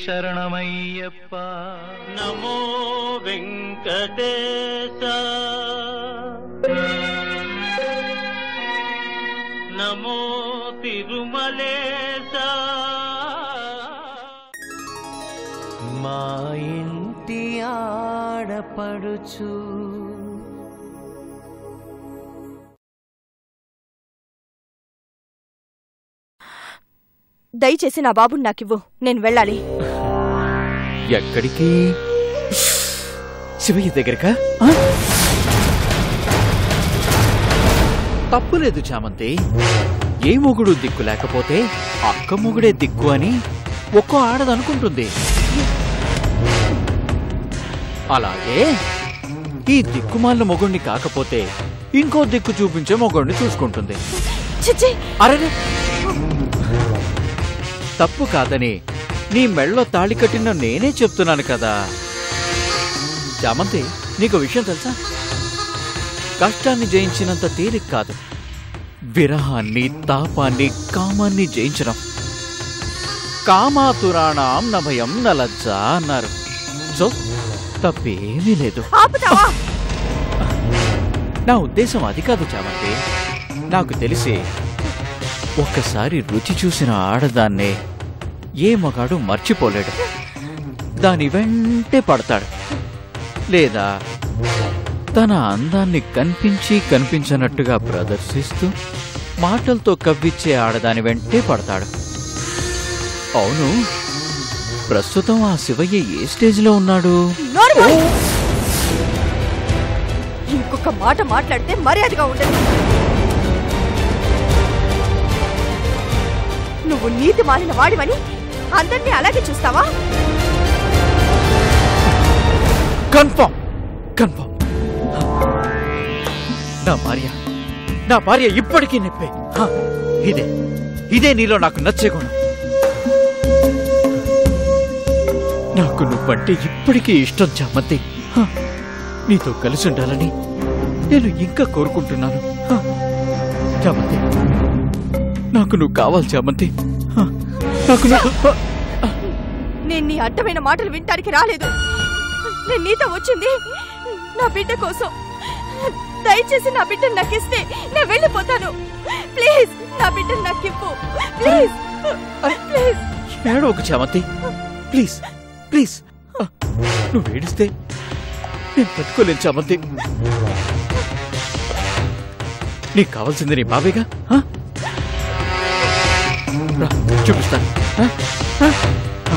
శరణమయ్యప్ప నమో వెంకటేశ నమో తిరుమలేశ మా ఇంటి ఆడపడుచు దయచేసి నా బాబుని నాకివ్వు నేను వెళ్ళాలి ఎక్కడికి శివయ్య దగ్గరకా ఆ? తప్పులేదు చామంతి ఏ మొగుడు దిక్కు లేకపోతే అక్క మొగుడే దిక్కు అని ఒక్కో ఆడదనుకుంటుంది అలాగే ఈ దిక్కుమాలిన మొగుడిని కాకపోతే ఇంకో దిక్కు చూపించే మొగుడిని చూసుకుంటుంది చిచ్చి అరే తప్పు కాదని నీ మెళ్ళో తాళి కట్టిన నేనే చెప్తున్నాను కదా చామంతి నీకు విషయం తెలుసా కష్టాన్ని జయించినంత తేలిక కాదు విరహాన్ని తాపాన్ని కామాన్ని జయించడం కామాతురాణం నభయం నలజ్జ అన్నారు సో తప్పేమీ లేదు ఆపుతావా నా ఉద్దేశం అది కాదు చామంతి నాకు తెలిసి ఒక్కసారి రుచి చూసిన ఆడదాన్నే ఏ మగాడు మర్చిపోలేడు దాని వెంటే పడతాడు లేదా తన అందాన్ని కనిపించి కనిపించనట్టుగా ప్రదర్శిస్తూ మాటలతో కవ్విచ్చే ఆడదాని వెంటే పడతాడు అవును ప్రస్తుతం ఆ శివయ్య ఏ స్టేజ్లో ఉన్నాడు నోరు మూయి. ఇంకొక మాట మాట్లాడితే మర్యాదగా ఉండదు నువ్వు నీతి మాలిన వాడివని అందరినీ అలాగే చూస్తావా కన్ఫర్మ్ కన్ఫర్మ్ నా భార్య నా భార్య ఇప్పటికీ నిప్పే హ, ఇదే ఇదే నీలో నాకు నచ్చే గుణం నాకు నువ్వంటే ఇప్పటికీ ఇష్టం చామంతి హ, నీతో కలిసి ఉండాలని నేను ఇంకా కోరుకుంటున్నాను హ, చామంతి నాకు నువ్వు కావాలి చామంతి హ, నాకు నువ్వు హ, నేను నీ అడ్డమైన మాటలు వినటానికి రాలేదు నేను నీతో వచ్చింది నా బిడ్డ కోసం దయచేసి నా బిడ్డను నాకు ఇస్తే నేను వెళ్ళిపోతాను ప్లీజ్ నా బిడ్డను నాకు ఇవ్వు ప్లీజ్ ప్లీజ్ ఏడవకు చామంతి ప్లీజ్ ప్లీజ్ ఆ, నువ్వు ఏడిస్తే నేను పట్టుకోలేను చామంతి నీకు కావాల్సింది నీ బాబేగా ఆ? రా, చూపిస్తాను ఆ? ఆ? ఆ.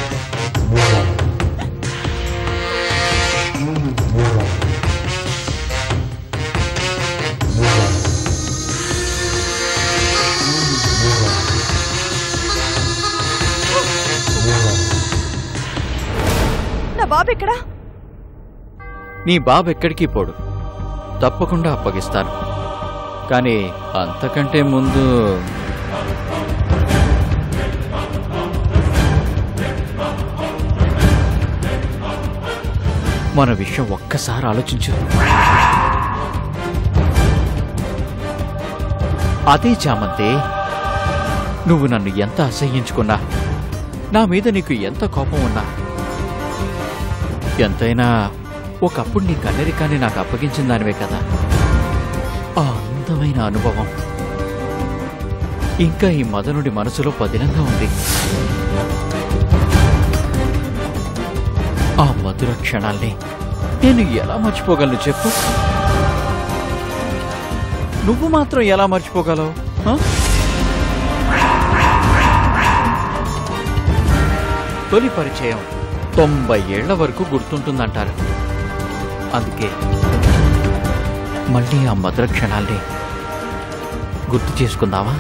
నా బాబు ఎక్కడా నీ బాబు ఎక్కడికి పోడు తప్పకుండా అప్పగిస్తాను కానీ అంతకంటే ముందు మన విషయం ఒక్కసారి ఆలోచించు అదే చామంతి నువ్వు నన్ను ఎంత అసహ్యించుకున్నా నా మీద నీకు ఎంత కోపం ఉన్నా ఎంతైనా ఒకప్పుడు నీ కన్నరికాన్ని నాకు అప్పగించిన దానివే కదా ఆ అందమైన అనుభవం ఇంకా ఈ మదనుడి మనసులో పదిలంగా ఉంది ఆ మధుర క్షణాల్ని నేను ఎలా మర్చిపోగలను చెప్పు నువ్వు మాత్రం ఎలా మర్చిపోగలవు ఆ? తొలి పరిచయం తొంభై ఏళ్ల వరకు గుర్తుంటుందంటారు అందుకే మళ్ళీ ఆ మధుర క్షణాల్ని గుర్తు చేసుకుందామా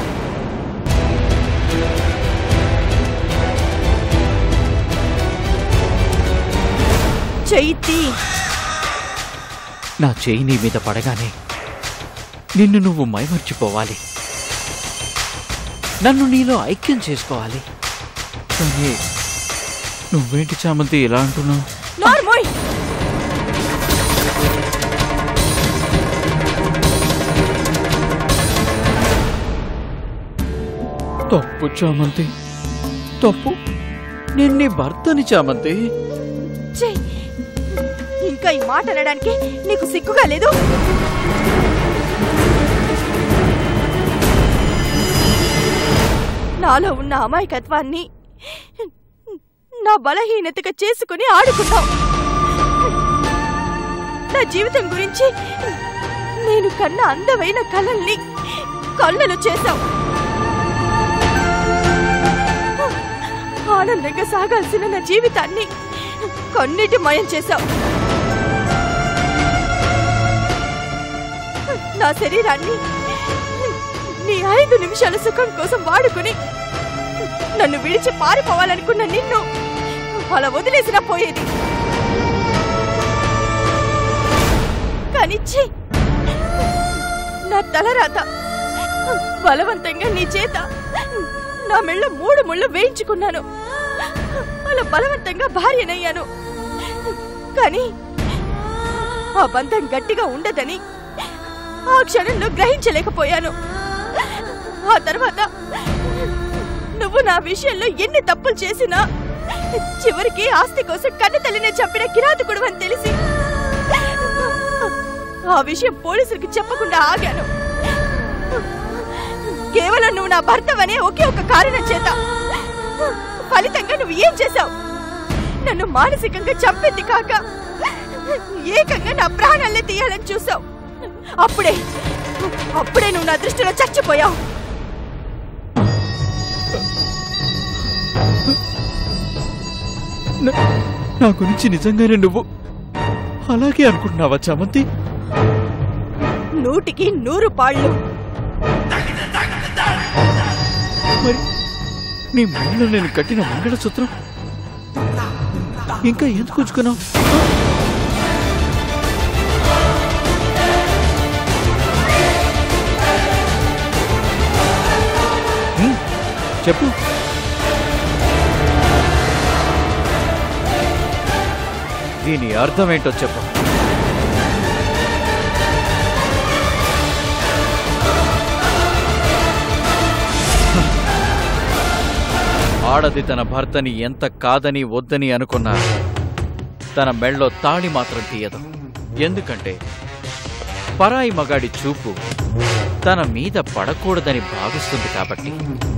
చైతి నా చేయి నీ మీద పడగానే నిన్ను నువ్వు మైమర్చిపోవాలి నన్ను నీలో ఐక్యం చేసుకోవాలి కానీ నువ్వేంటి చామంతి ఇలా అంటున్నావు నోర్మోయ్ తప్పు చామంతి తప్పు నేను నీ భర్తని చామంతి ఛీ! ఇంకా ఈ మాట అనడానికి నీకు సిగ్గుగా లేదు నాలో ఉన్న అమాయకత్వాన్ని నా బలహీనతగా చేసుకుని ఆడుకున్నావు నా జీవితం గురించి నేను కన్న అందమైన కలల్ని కళ్ళలు చేశావు ఆనందంగా సాగాల్సిన నా జీవితాన్ని కన్నీటి మయం చేశావు నా శరీరాన్ని నీ ఐదు నిమిషాల సుఖం కోసం వాడుకుని నన్ను విడిచి పారిపోవాలనుకున్న నిన్ను అలా వదిలేసినా పోయేది కానీ ఛీ! నా తలరాత బలవంతంగా నీ చేత నా మెళ్ళ మూడు ముళ్ళు వేయించుకున్నాను అలా బలవంతంగా భార్యనయ్యాను కానీ ఆ బంధం గట్టిగా ఉండదని ఆ క్షణంలో గ్రహించలేకపోయాను ఆ తర్వాత నువ్వు నా విషయంలో ఎన్ని తప్పులు చేసినా చివరికి ఆస్తి కోసం కన్న తల్లినే చంపిన కిరాతకుడు అని తెలిసి ఆ విషయం పోలీసులకు చెప్పకుండా ఆగాను కేవలం నువ్వు నా భర్తవనే ఒకే ఒక కారణం చేత ఫలితంగా నువ్వు ఏం చేశావు నన్ను మానసికంగా చంపింది కాక ఏకంగా నా ప్రాణాలే తీయాలని చూసావు అప్పుడే అప్పుడే నువ్వు నా దృష్టిలో చచ్చిపోయావు నా- నా గురించి నిజంగానే నువ్వు అలాగే అనుకుంటున్నావా చామంతి నూటికి నూరు పాళ్ళు మరి నీ మెడలో నేను కట్టిన మంగళసూత్రం ఇంకా ఎందుకు ఉంచుకున్నావు హ్మ్, చెప్పు దీని అర్థం ఏంటో చెప్పు ఆడది తన భర్తని ఎంత కాదని వద్దని అనుకున్నా తన మెళ్ళో తాళి మాత్రం తీయదు ఎందుకంటే పరాయి మగాడి చూపు తన మీద పడకూడదని భావిస్తుంది కాబట్టి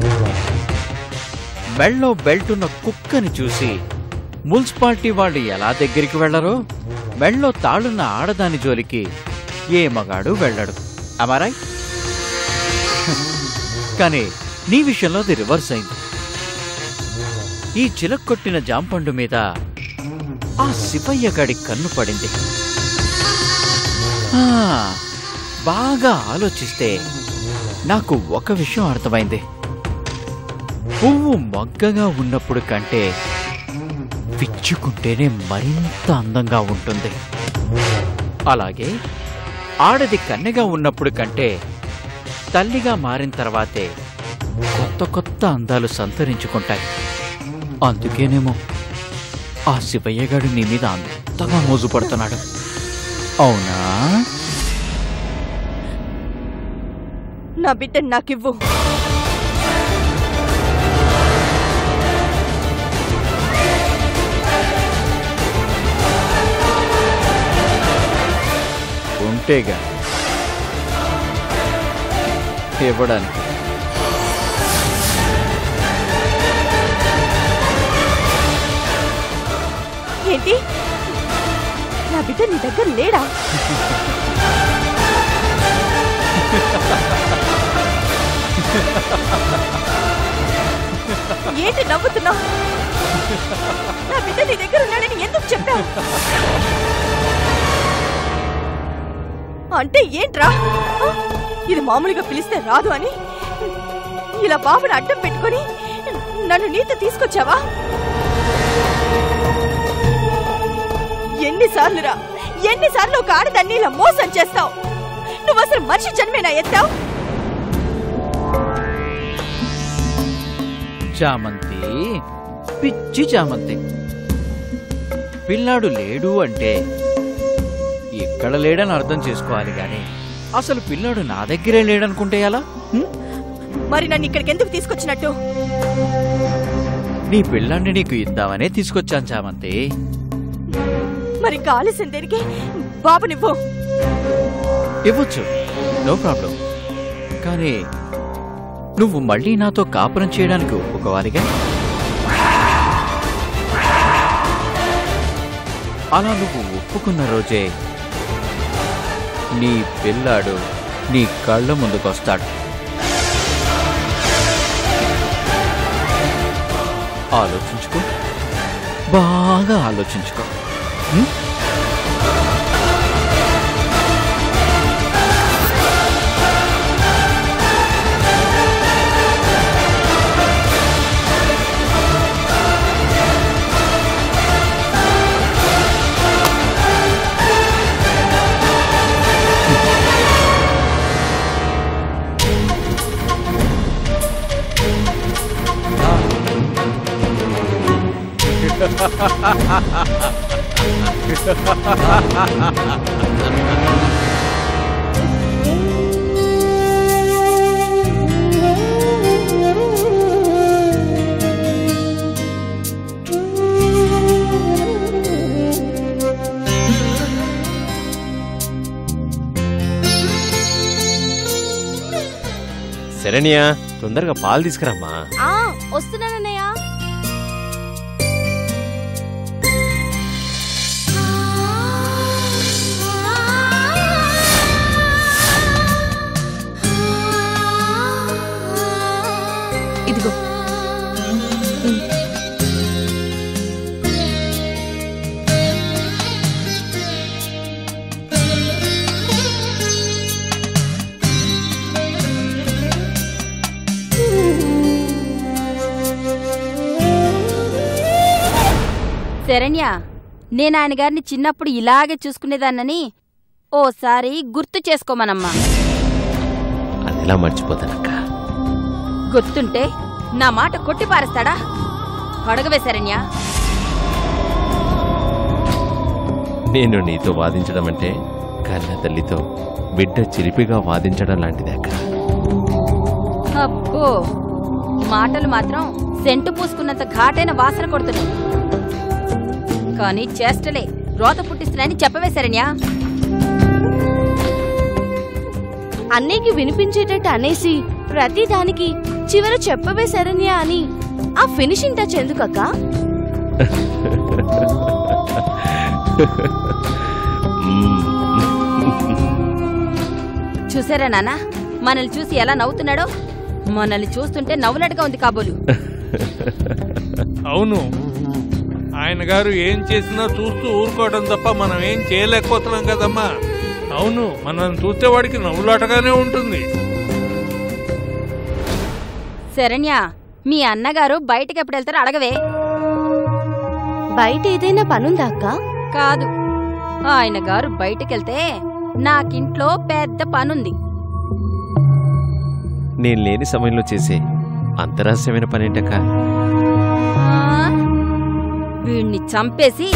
మెళ్ళో బెల్టున్న కుక్కని చూసి మున్సిపాలిటీ వాళ్ళు ఎలా దగ్గరికి వెళ్లరో మెళ్ళో తాళున్న ఆడదాని జోలికి ఏ మగాడు వెళ్ళడు అమారాయ్ కానీ నీ విషయంలో అది రివర్స్ అయింది ఈ చిలక్కొట్టిన జాంపండు మీద ఆ శివయ్య గడి కన్ను పడింది ఆ, బాగా ఆలోచిస్తే నాకు ఒక విషయం అర్థమైంది పువ్వు మొగ్గగా ఉన్నప్పుడు కంటే విచ్చుకుంటేనే మరింత అందంగా ఉంటుంది అలాగే ఆడది కన్నెగా ఉన్నప్పుడు కంటే తల్లిగా మారిన తర్వాతే కొత్త కొత్త అందాలు సంతరించుకుంటాయి అందుకేనేమో ఆ శివయ్యగాడు నీ మీద అంతగా మోజుపడుతున్నాడు అవునా నా బిడ్డను నాకివ్వు ఉంటేగా ఇవ్వడానికి ఏంటి నా బిడ్డ నీ దగ్గర లేడా ఏంటి నవ్వుతున్నావు నా బిడ్డ నీ దగ్గర ఉన్నాడని ఎందుకు చెప్పావు అంటే ఏంట్రా ఆ? ఇది మామూలుగా పిలిస్తే రాదు అని ఇలా బాబుని అడ్డం పెట్టుకొని నన్ను నీతో తీసుకొచ్చావా ఎన్నిసార్లు రా ఎన్నిసార్లు ఒక ఆడదాన్ని ఇలా మోసం చేస్తావు నువ్వు అసలు మనిషి జన్మేనా ఎత్తావు చామంతి పిచ్చి చామంతి పిల్లాడు లేడు అంటే ఇక్కడ లేడని అర్థం చేసుకోవాలి గాని అసలు పిల్లాడు నా దగ్గరే లేడనుకుంటే ఎలా హ్మ్? మరి నన్ను ఇక్కడికి ఎందుకు తీసుకొచ్చినట్టు నీ పిల్లాన్ని నీకు ఇద్దామనే తీసుకొచ్చాను చామంతి మరి ఇంకా ఆలస్యం దేనికి బాబునివ్వు ఇవ్వచ్చు నో ప్రాబ్లం కానీ నువ్వు మళ్ళీ నాతో కాపురం చేయడానికి ఒప్పుకోవాలిగా అలా నువ్వు ఒప్పుకున్న రోజే నీ పిల్లాడు నీ కళ్ళ ముందుకొస్తాడు ఆలోచించుకో బాగా ఆలోచించుకో ఉం? శరణ్య తొందరగా పాలు తీసుకురామ్మా ఆ వస్తున్నానన్నయ్య ఇదిగో శరణ్య నేను ఆయన గారిని చిన్నప్పుడు ఇలాగే చూసుకునేదాన్నని ఓసారి గుర్తు చేసుకోమనమ్మా అది ఎలా మర్చిపోతానక్క గుర్తుంటే నా మాట కొట్టి పారేస్తాడా అడగవే శరణ్య నేను నీతో వాదించడం అంటే కన్న తల్లితో బిడ్డ చిలిపిగా వాదించడం లాంటిది అక్క అబ్బో మాటలు మాత్రం సెంటు పూసుకున్నంత ఘాటైన వాసన కొడుతున్నాయి కానీ చేష్టలే రోత పుట్టిస్తున్నాయని చెప్పవే శరణ్య అన్నయ్యకి వినిపించేటట్టు అనేసి ప్రతిదానికి చివర చెప్పవే శరణ్య అని ఆ ఫినిషింగ్ టచ్ ఎందుకక్క చూసారా నాన్న మనల్ని చూసి ఎలా నవ్వుతున్నాడో మనల్ని చూస్తుంటే నవ్వునట్టుగా ఉంది కాబోలు అవును ఆయన గారు ఏం చేసినా చూస్తూ ఊరుకోవడం తప్ప మనం ఏం చేయలేకపోతున్నాం కదమ్మా అవును మనం చూస్తే వాడికి నవ్వులాటగానే ఉంటుంది శరణ్య మీ అన్నగారు బయటకి ఎప్పుడు వెళ్తారో అడగవే బయట ఏదైనా పనుందా అక్క కాదు ఆయన గారు బయటకెళ్తే నాకింట్లో పెద్ద పనుంది నేను లేని సమయంలో చేసే అంతరహస్యమైన పనేంటక్క ఆ, వీణ్ణి చంపేసి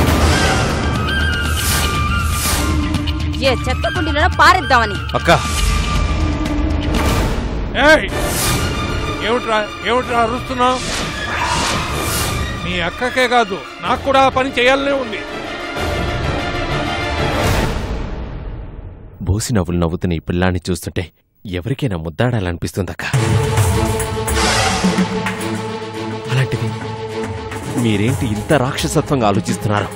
ఏ చెత్త కుండీలలో పారేద్దామని అక్క ఏయ్ ఏమిట్రా ఏమిట్రా అరుస్తున్నావు మీ అక్కకే కాదు నాకు కూడా ఆ పని చేయాలనే ఉంది బోసి నవ్వులు నవ్వుతున్న ఈ పిల్లాన్ని చూస్తుంటే ఎవరికైనా ముద్దాడాలనిపిస్తుందక్క అలాంటిది మీరేంటి ఇంత రాక్షసత్వంగా ఆలోచిస్తున్నారు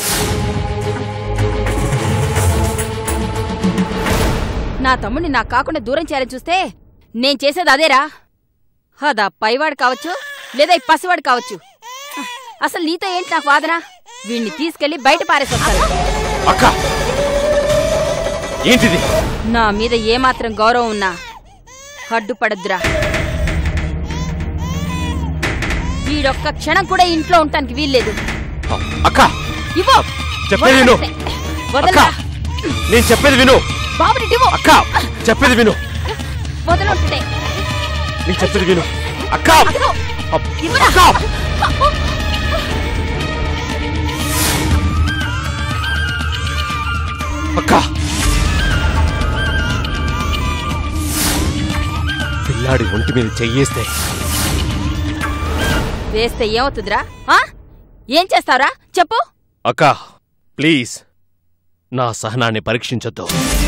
నా తమ్ముడిని నాకు కాకుండా దూరం చేయాలని చూస్తే నేను చేసేది అదేరా అదా పైవాడు కావచ్చు లేదా ఈ పసివాడు కావచ్చు అసలు నీతో ఏంటి నాకు వాదన వీణ్ణి తీసుకెళ్లి బయట పారేసొస్తాను అక్క ఏంటిది నా మీద ఏమాత్రం గౌరవం ఉన్నా అడ్డుపడద్దురా వీడొక్క క్షణం కూడా ఇంట్లో ఉండటానికి వీల్లేదు అక్క ఇవ్వు చెప్పేది విను. వదలరా నేను చెప్పేది విను బాబుని ఇవ్వు అక్క చెప్పేది విను వదలంటుంటే నేను చెప్పేది విను అక్క అదిగో, అప్- ఇవ్వరా. అక్క అక్క పిల్లాడి ఒంటి మీద చెయ్యేస్తే వేస్తే ఏమవుతుందిరా ఆ? ఏం చేస్తావురా చెప్పు అక్క ప్లీజ్ నా సహనాన్ని పరీక్షించొద్దు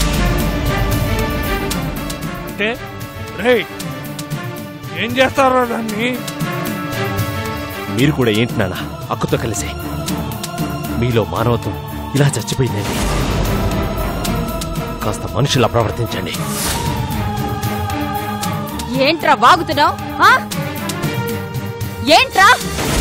అంటే రే ఏం చేస్తారో దాన్ని మీరు కూడా ఏంటి నాన్న అక్కతో కలిసి మీలో మానవత్వం ఇలా చచ్చిపోయిందండి కాస్త మనుషులా ప్రవర్తించండి ఏంట్రా వాగుతున్నావు ఏంట్రా